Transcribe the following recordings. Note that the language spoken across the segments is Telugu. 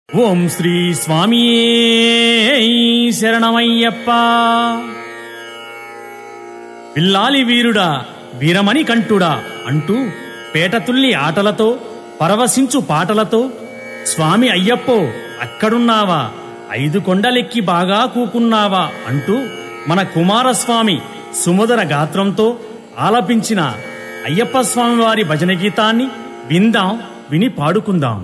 ఓం శ్రీ స్వామియే శరణమయ్యప్ప పిల్లాలి వీరుడా వీరమణి కంఠుడా అంటూ పేటతుల్లి ఆటలతో పరవశించు పాటలతో స్వామి అయ్యప్పో అక్కడున్నావా ఐదు కొండలెక్కి బాగా కూకున్నావా అంటూ మన కుమారస్వామి సుమధుర గాత్రంతో ఆలపించిన అయ్యప్ప స్వామి వారి భజన గీతాన్ని విందాం విని పాడుకుందాం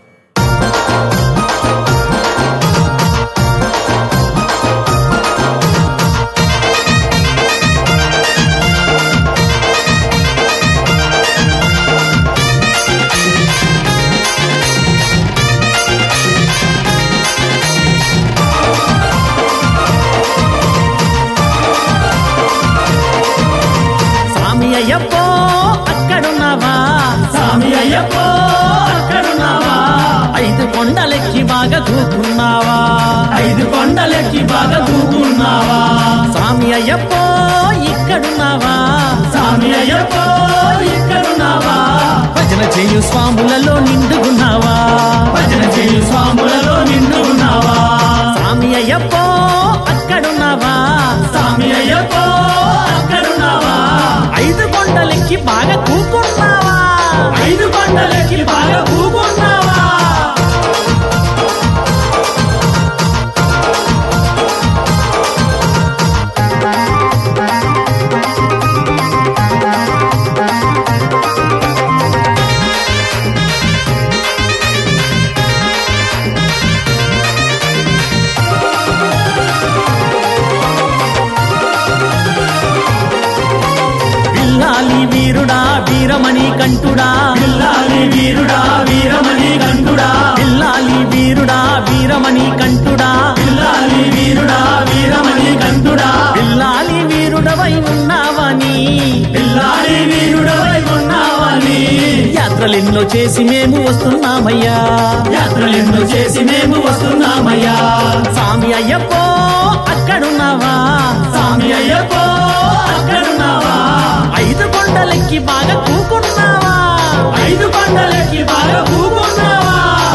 స్వామి అయ్యప్పో అక్కడున్నావా స్వామి అయ్యప్పో అక్కడున్నావా ఐదు కొండలెక్కి బాగా కూకున్నావా ఐదు కొండలెక్కి బాగా కూకున్నావా స్వామి అయ్యప్పో ఇక్కడున్నావా స్వామి అయ్యప్పో ఇక్కడున్నావా భజన చేయు స్వాములలో నిండుకున్నావా భజన చేయు స్వాములలో నిండు ఉన్నావా స్వామి అయ్యప్పో అక్కడున్నావా స్వామి అయ్యప్పో అక్కడున్నావా ఐదు కొండలెక్కి బాగా కూకున్నావా ఐదు కొండలెక్కి బాగా కూకున్నావా పిల్లాలి వీరుడా వీరమణి కంఠుడా పిల్లాలి వీరుడా వీరమణి కంఠుడా పిల్లాలి వీరుడా వీరమణి కంఠుడా పిల్లాలి వీరుడా వీరమణి కంఠుడా పిల్లాలి వీరుడవై ఉన్నావని పిల్లాలి వీరుడవై ఉన్నావని యాత్రలెన్నో చేసి మేము వస్తున్నామయ్యా యాత్రలెన్నో చేసి మేము వస్తున్నామయ్యా స్వామి అయ్యప్పో అక్కడున్నావా స్వామి అయ్యప్పో అక్కడున్నావా ఐదు కొండలెక్కి బాగా కూకున్నావా ఐదు కొండలకి బాగా కూకున్నావా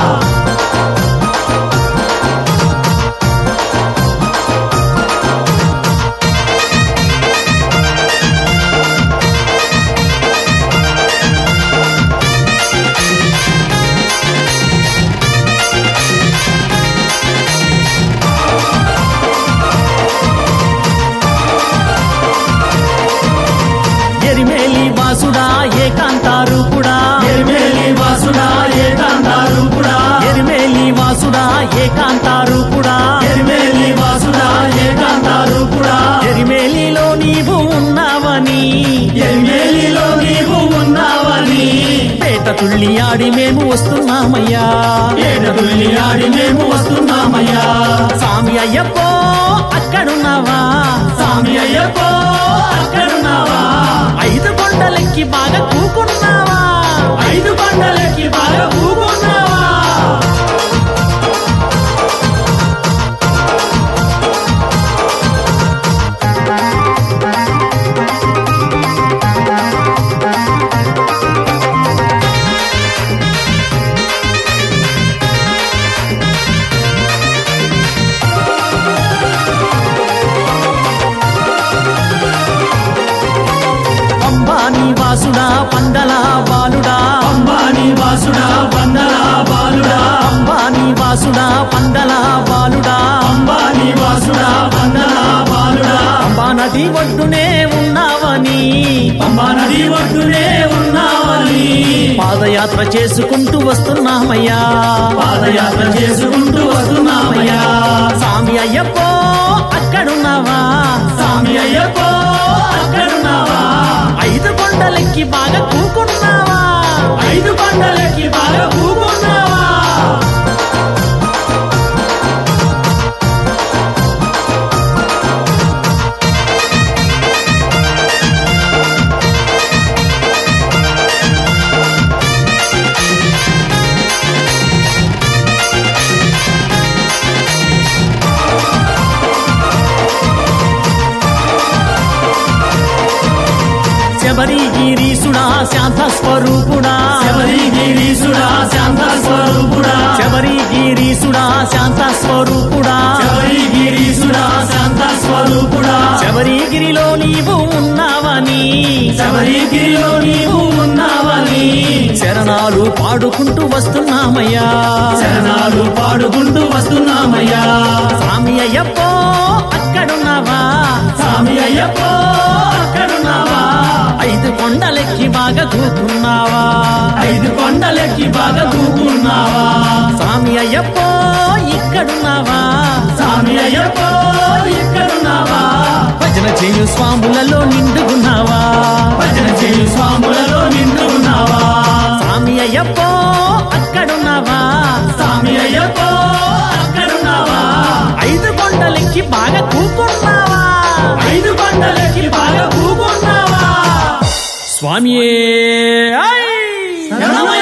ఎరిమేలి వాసుడా ఏకాంతారు కూడా ఎరిమేలి వాసుడా ఏకాంతారు కూడా ఎరిమేలి వాసుడా ఏకాంతారు కూడా ఎరిమేలి వాసుడా ఏకాంతారు కూడా ఎరిమేలిలో నీవు ఉన్నావని ఎరిమేలిలో నీవు ఉన్నావని పేట తుళ్ళి ఆడి మేము వస్తున్నామయ్యా ఏడ తుల్లి ఆడి మేము వస్తున్నామయ్యా స్వామి అయ్యప్పో అక్కడున్నావా స్వామి అయ్యప్పో అక్కడున్నావా ఐదు కొండలెక్కి బాగా కూకున్నావా ఐదు కొండలకి బాగా కూకున్నావా అంబానీ వాసుడా పందల బాలుడా అంబాని వాసుడా వందల బాలుడా అంబానీ వాసుడా పందల బాలుడా అంబాని వాసుడా వందల బాలుడా అంబా నది ఒడ్డునే ఉన్నావని అంబా నది ఒడ్డునే ఉన్నావని పాదయాత్ర చేసుకుంటూ వస్తున్నామయ్యా పాదయాత్ర చేసుకుంటూ వస్తున్నామయ్యా స్వామి అయ్యప్పో అక్కడున్నావా స్వామి అయ్యప్పో అక్కడున్నావా ఐదు కొండలెక్కి బాగా కూకున్నావా ఐదు కొండలకి బాగా కూకున్నావా శబరిగిరీసుడా శాంత స్వరూపుడా శబరిగిరీశుడా శాంత స్వరూపుడా శబరిగిరీసుడా గిరీసుడా శాంత స్వరూపుడా శబరిగిరీసుడా శాంత స్వరూపుడా శబరిగిరిలో నీవు ఉన్నావని శబరిగిరిలో నీవు ఉన్నావని శరణాలు పాడుకుంటూ వస్తున్నామయ్యా శరణాలు పాడుకుంటూ వస్తున్నామయ్యా స్వామి అయ్యప్పో అక్కడున్నావా స్వామి అయ్యప్ప అక్కడున్నావా ఐదు కొండలెక్కి బాగా కూతున్నావా ఐదు కొండలెక్కి బాగా దూకున్నావా స్వామి అయ్యప్పో ఇక్కడున్నావా స్వామి అయ్యప్ప ఇక్కడున్నావా భజన చేయు స్వాములలో నిండుకున్నావా భజన చేయు స్వాములలో నిండున్నావా స్వామి అయ్యప్పో అక్కడున్నావా స్వామి అయ్యప్ప అక్కడున్నావా ఐదు కొండలెక్కి బాగా కూకున్నావా ఐదు కొండలెక్కి బాగా కూకున్నావా స్వామియే ఐ! శరణమయ్య